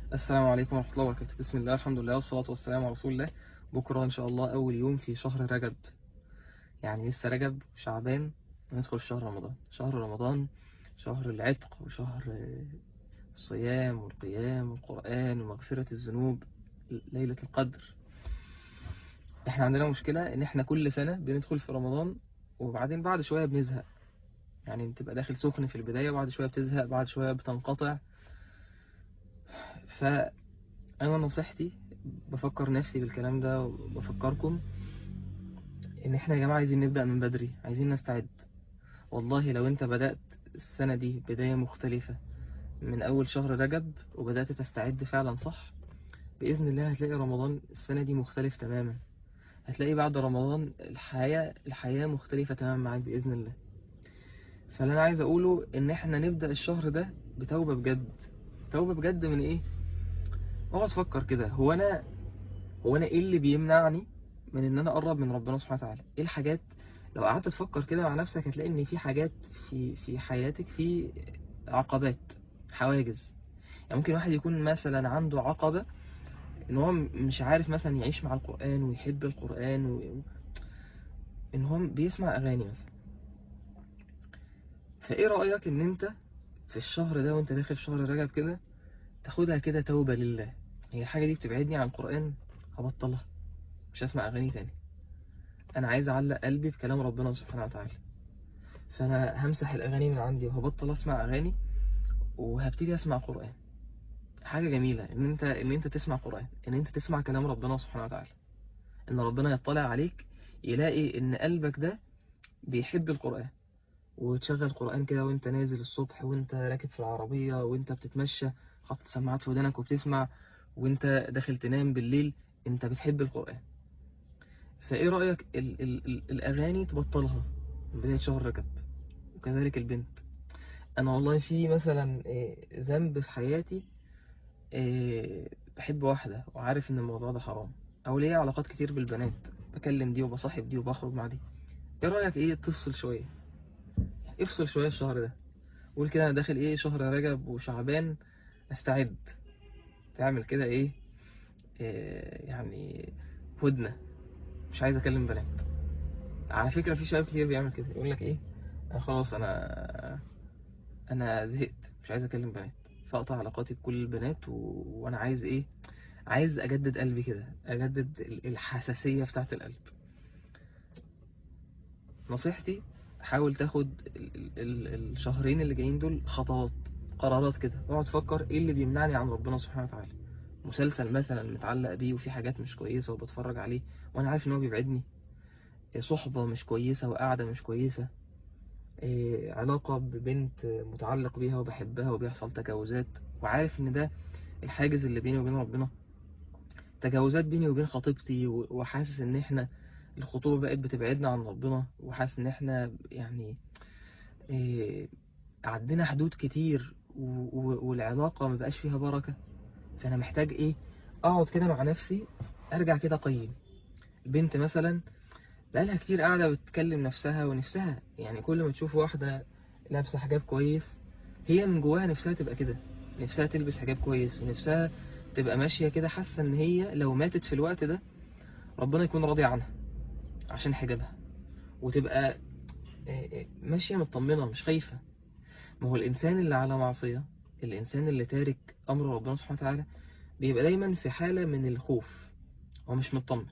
السلام عليكم ورحمة الله وبركاته بسم الله الحمد لله والصلاة والسلام على رسول الله بكرة إن شاء الله أول يوم في شهر رجب يعني لسه رجب شعبان ندخل في شهر رمضان شهر رمضان شهر العتق وشهر الصيام والقيام والقرآن ومغفرة الذنوب ليلة القدر احنا عندنا مشكلة ان احنا كل سنة بندخل في رمضان وبعدين بعد شوية بنزهق يعني بتبقى داخل سخن في البداية بعد شوية بتزهق بعد شوية بتنقطع فأنا نصيحتي بفكر نفسي بالكلام ده وبفكركم إن إحنا يا جماعة عايزين نبدأ من بدري عايزين نستعد والله لو أنت بدأت السنة دي بداية مختلفة من أول شهر رجب وبدأت تستعد فعلا صح بإذن الله هتلاقي رمضان السنة دي مختلف تماما هتلاقي بعد رمضان الحياة الحياة مختلفة تماما معاك بإذن الله فاللي أنا عايز أقوله إن إحنا نبدأ الشهر ده بتوبة بجد توبة بجد من إيه اقعد فكر كده هو انا هو انا ايه اللي بيمنعني من ان انا اقرب من ربنا سبحانه وتعالى ايه الحاجات لو قعدت تفكر كده مع نفسك هتلاقي ان في حاجات في في حياتك في عقبات حواجز يعني ممكن واحد يكون مثلا عنده عقبة ان هو مش عارف مثلا يعيش مع القرآن ويحب القرآن و... ان هو بيسمع اغاني مثلا فايه رأيك ان انت في الشهر ده وانت داخل شهر رجب كده تاخدها كده توبة لله هي الحاجة دي بتبعدني عن القرآن هبطلها مش هسمع أغاني تاني أنا عايز أعلق قلبي بكلام ربنا سبحانه وتعالى فأنا همسح الأغاني من عندي وهبطل أسمع أغاني وهبتدي أسمع قرآن حاجة جميلة إن أنت إن أنت تسمع قرآن إن أنت تسمع كلام ربنا سبحانه وتعالى إن ربنا يطلع عليك يلاقي إن قلبك ده بيحب القرآن وتشغل قرآن كده وانت نازل الصبح وانت راكب في العربية وانت بتتمشى حاطط سماعات في ودانك وبتسمع وانت داخل تنام بالليل انت بتحب القرآن فايه رأيك ال ال ال الأغاني تبطلها من بداية شهر رجب وكذلك البنت أنا والله في مثلا ذنب في حياتي بحب واحدة وعارف إن الموضوع ده حرام أو ليا علاقات كتير بالبنات بكلم دي وبصاحب دي وبخرج مع دي ايه رأيك ايه تفصل شوية افصل شوية الشهر ده قول كده انا داخل ايه شهر رجب وشعبان استعد تعمل كده ايه, إيه يعني هدنة مش عايز اكلم بنات على فكرة في شباب كتير بيعمل كده يقول لك ايه انا خلاص انا انا زهقت مش عايز اكلم بنات فاقطع علاقاتي بكل البنات و... وانا عايز ايه عايز اجدد قلبي كده اجدد الحساسية بتاعت القلب نصيحتي حاول تاخد ال ال الشهرين اللي جايين دول خطوات قرارات كده اقعد تفكر ايه اللي بيمنعني عن ربنا سبحانه وتعالى مسلسل مثلا متعلق بيه وفي حاجات مش كويسة وبتفرج عليه وانا عارف ان هو بيبعدني صحبة مش كويسة وقعدة مش كويسة إيه علاقة ببنت متعلق بيها وبحبها وبيحصل تجاوزات وعارف ان ده الحاجز اللي بيني وبين ربنا تجاوزات بيني وبين خطيبتي وحاسس ان احنا الخطوبة بقت بتبعدنا عن ربنا وحاسس ان احنا يعني إيه عندنا حدود كتير والعلاقة ما بقاش فيها بركة فانا محتاج ايه اقعد كده مع نفسي ارجع كده قيم البنت مثلا بقالها كتير قاعدة بتكلم نفسها ونفسها يعني كل ما تشوف واحدة لابسة حجاب كويس هي من جواها نفسها تبقى كده نفسها تلبس حجاب كويس ونفسها تبقى ماشية كده حاسة ان هي لو ماتت في الوقت ده ربنا يكون راضي عنها عشان حجابها وتبقى ماشية مطمنة مش خايفة ما هو الإنسان اللي على معصية الإنسان اللي تارك أمر ربنا سبحانه وتعالى بيبقى دايما في حالة من الخوف هو مش مطمن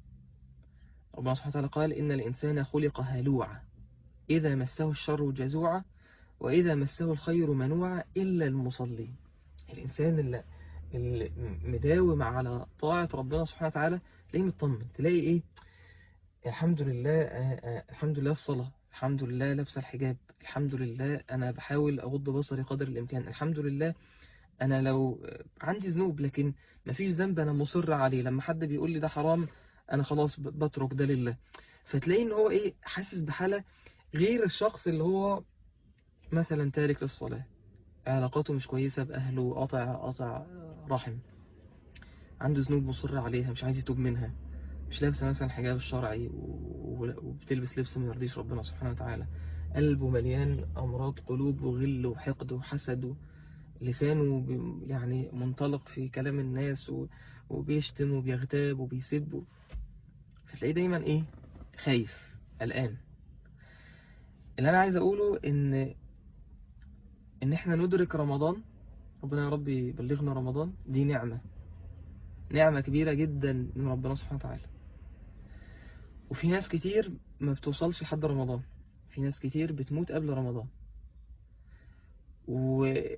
ربنا سبحانه وتعالى قال إن الإنسان خلق هلوعا إذا مسه الشر جزوعا وإذا مسه الخير منوعا إلا المصلين الإنسان اللي, اللي مداوم على طاعة ربنا سبحانه وتعالى تلاقيه مطمن تلاقي إيه الحمد لله الحمد لله الصلاة الحمد لله لابسه الحجاب الحمد لله أنا بحاول أغض بصري قدر الإمكان الحمد لله أنا لو عندي ذنوب لكن مفيش ذنب أنا مصر عليه لما حد بيقول لي ده حرام أنا خلاص بترك ده لله فتلاقي إن هو إيه حاسس بحالة غير الشخص اللي هو مثلا تارك للصلاة علاقاته مش كويسة بأهله قطع قطع رحم عنده ذنوب مصر عليها مش عايز يتوب منها مش لابسة مثلا حجاب الشرعي وبتلبس لبس ما يرضيش ربنا سبحانه وتعالى قلبه مليان أمراض قلوب وغل وحقد وحسد لسانه ب- يعني منطلق في كلام الناس و- وبيشتم وبيغتاب وبيسب فتلاقيه دايما ايه خايف قلقان اللي انا عايز اقوله ان ان احنا ندرك رمضان ربنا يا رب يبلغنا رمضان دي نعمة نعمة كبيرة جدا من ربنا سبحانه وتعالى وفي ناس كتير ما بتوصلش لحد رمضان في ناس كتير بتموت قبل رمضان وانا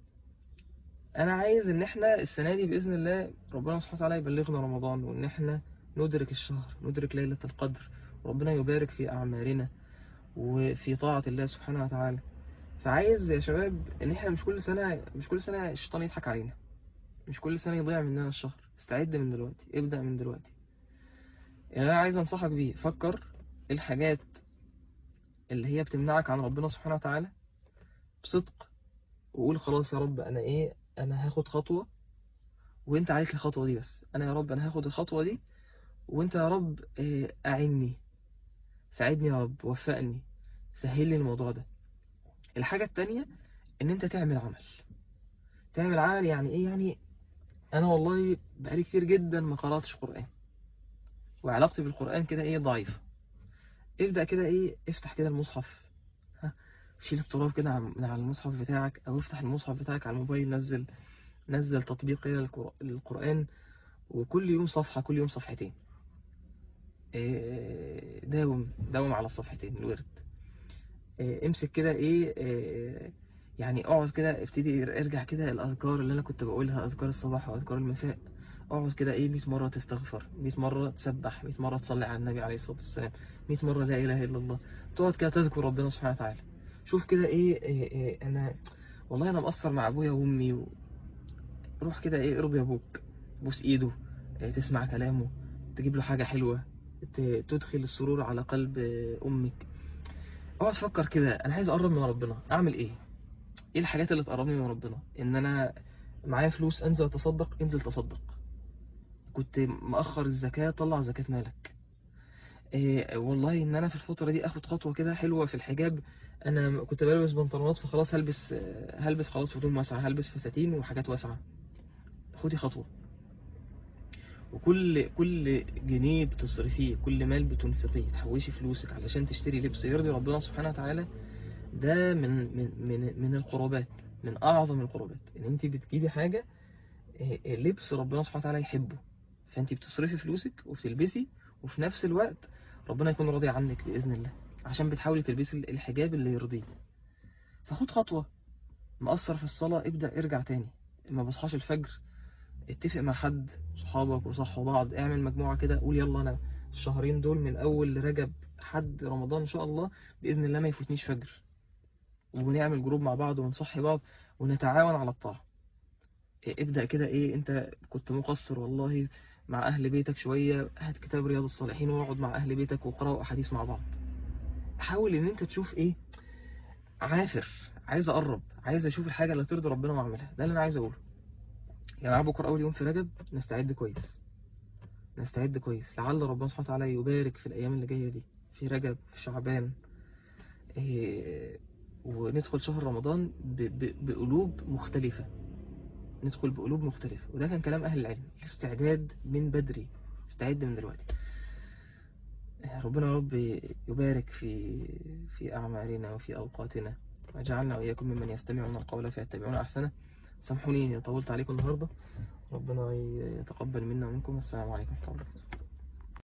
عايز ان احنا السنة دي بإذن الله ربنا سبحانه وتعالى يبلغنا رمضان وان احنا ندرك الشهر ندرك ليلة القدر وربنا يبارك في أعمالنا وفي طاعة الله سبحانه وتعالى فعايز يا شباب ان احنا مش كل سنة مش كل سنة الشيطان يضحك علينا مش كل سنة يضيع مننا الشهر استعد من دلوقتي ابدأ من دلوقتي يعني انا عايز انصحك بيه فكر إيه الحاجات اللي هي بتمنعك عن ربنا سبحانه وتعالى بصدق وقول خلاص يا رب انا ايه انا هاخد خطوة وانت عليك الخطوة دي بس انا يا رب انا هاخد الخطوة دي وانت يا رب إيه، اعني ساعدني يا رب وفقني سهل لي الموضوع ده الحاجة التانية ان انت تعمل عمل تعمل عمل يعني ايه يعني انا والله بقالي كتير جدا ما قرأتش قرآن وعلاقتي بالقرآن كده ايه ضعيفة ابدأ كده ايه افتح كده المصحف ها شيل التراب كده عن- من على المصحف بتاعك او افتح المصحف بتاعك على الموبايل نزل نزل تطبيق كده للقر- للقرآن وكل يوم صفحة كل يوم صفحتين إيه، داوم داوم على الصفحتين الورد إيه، امسك كده ايه إيه، يعني اقعد كده ابتدي ارجع كده الاذكار اللي انا كنت بقولها اذكار الصباح واذكار المساء اقعد كده ايه 100 مرة تستغفر 100 مرة تسبح 100 مرة تصلي على النبي عليه الصلاة والسلام 100 مرة لا اله الا الله تقعد كده تذكر ربنا سبحانه وتعالى شوف كده ايه, إيه, إيه انا والله انا مقصر مع ابويا وامي و... روح كده ايه ارضي ابوك بوس ايده إيه تسمع كلامه تجيب له حاجة حلوة ت- تدخل السرور على قلب آه، امك اقعد فكر كده انا عايز اقرب من ربنا اعمل ايه ايه الحاجات اللي تقربني من ربنا ان انا معايا فلوس انزل اتصدق انزل تصدق كنت مأخر الزكاة طلع زكاة مالك إيه والله ان انا في الفترة دي اخد خطوة كده حلوة في الحجاب انا كنت بلبس بنطلونات فخلاص هلبس آه، هلبس خلاص هدوم واسعة هلبس فساتين وحاجات واسعة خدي خطوة وكل كل جنيه بتصرفيه كل مال بتنفقيه تحوشي فلوسك علشان تشتري لبس يرضي ربنا سبحانه وتعالى ده من من من من القربات من اعظم القربات ان انت بتجيبي حاجه إيه، إيه، لبس ربنا سبحانه وتعالى يحبه فانت بتصرفي فلوسك وبتلبسي وفي نفس الوقت ربنا يكون راضي عنك باذن الله عشان بتحاولي تلبسي الحجاب اللي يرضيه فخد خطوه مقصر في الصلاه ابدا ارجع تاني ما بصحاش الفجر اتفق مع حد صحابك وصحوا بعض اعمل مجموعه كده قول يلا انا الشهرين دول من اول رجب حد رمضان ان شاء الله باذن الله ما يفوتنيش فجر ونعمل جروب مع بعض ونصحي بعض ونتعاون على الطاعة إيه، ابدأ كده ايه انت كنت مقصر والله مع اهل بيتك شوية هات كتاب رياض الصالحين واقعد مع اهل بيتك وقرأوا احاديث مع بعض حاول ان انت تشوف ايه عافر عايز اقرب عايز اشوف الحاجة اللي ترضي ربنا واعملها ده اللي انا عايز اقوله يا جماعة بكرة اول يوم في رجب نستعد كويس نستعد كويس لعل ربنا سبحانه وتعالى يبارك في الايام اللي جاية دي في رجب في شعبان إيه وندخل شهر رمضان ب- ب- بقلوب مختلفة ندخل بقلوب مختلفة وده كان كلام أهل العلم الاستعداد من بدري استعد من دلوقتي ربنا يا رب يبارك في في أعمالنا وفي أوقاتنا وجعلنا وإياكم ممن يستمعون القول فيتبعون أحسنه سامحوني طولت عليكم النهاردة ربنا يتقبل منا ومنكم السلام عليكم ورحمة الله وبركاته